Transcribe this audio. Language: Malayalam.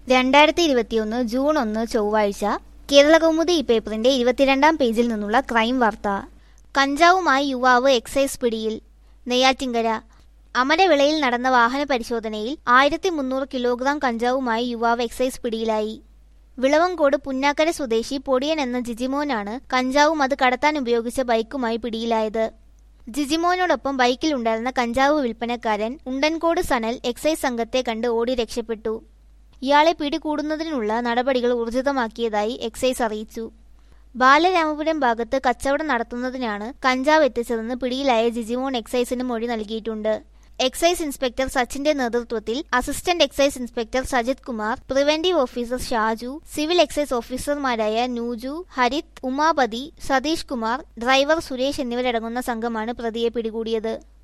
രണ്ടായിരത്തി ഇരുപത്തിയൊന്ന് ജൂൺ ഒന്ന് ചൊവ്വാഴ്ച കേരളകൗമുദി ഈ പേപ്പറിന്റെ ഇരുപത്തിരണ്ടാം പേജിൽ നിന്നുള്ള ക്രൈം വാർത്ത കഞ്ചാവുമായി യുവാവ് എക്സൈസ് പിടിയിൽ നെയ്യാറ്റിങ്കര അമരവിളയിൽ നടന്ന വാഹന പരിശോധനയിൽ ആയിരത്തി മുന്നൂറ് കിലോഗ്രാം കഞ്ചാവുമായി യുവാവ് എക്സൈസ് പിടിയിലായി വിളവങ്കോട് പുന്നാക്കര സ്വദേശി പൊടിയൻ എന്ന ജിജിമോനാണ് കഞ്ചാവും അത് കടത്താൻ ഉപയോഗിച്ച ബൈക്കുമായി പിടിയിലായത് ജിജിമോനോടൊപ്പം ബൈക്കിലുണ്ടായിരുന്ന കഞ്ചാവ് വിൽപ്പനക്കാരൻ ഉണ്ടൻകോട് സനൽ എക്സൈസ് സംഘത്തെ കണ്ട് ഓടി രക്ഷപ്പെട്ടു ഇയാളെ പിടികൂടുന്നതിനുള്ള നടപടികൾ ഊർജിതമാക്കിയതായി എക്സൈസ് അറിയിച്ചു ബാലരാമപുരം ഭാഗത്ത് കച്ചവടം നടത്തുന്നതിനാണ് കഞ്ചാവ് എത്തിച്ചതെന്ന് പിടിയിലായ ജിജിമോൻ എക്സൈസിന് മൊഴി നൽകിയിട്ടുണ്ട് എക്സൈസ് ഇൻസ്പെക്ടർ സച്ചിന്റെ നേതൃത്വത്തിൽ assistant excise inspector Sajith Kumar preventive officer Shaju civil excise ഓഫീസർമാരായ നൂജു ഹരിത് ഉമാപതി സതീഷ് കുമാർ ഡ്രൈവർ സുരേഷ് എന്നിവരടങ്ങുന്ന സംഘമാണ് പ്രതിയെ പിടികൂടിയത്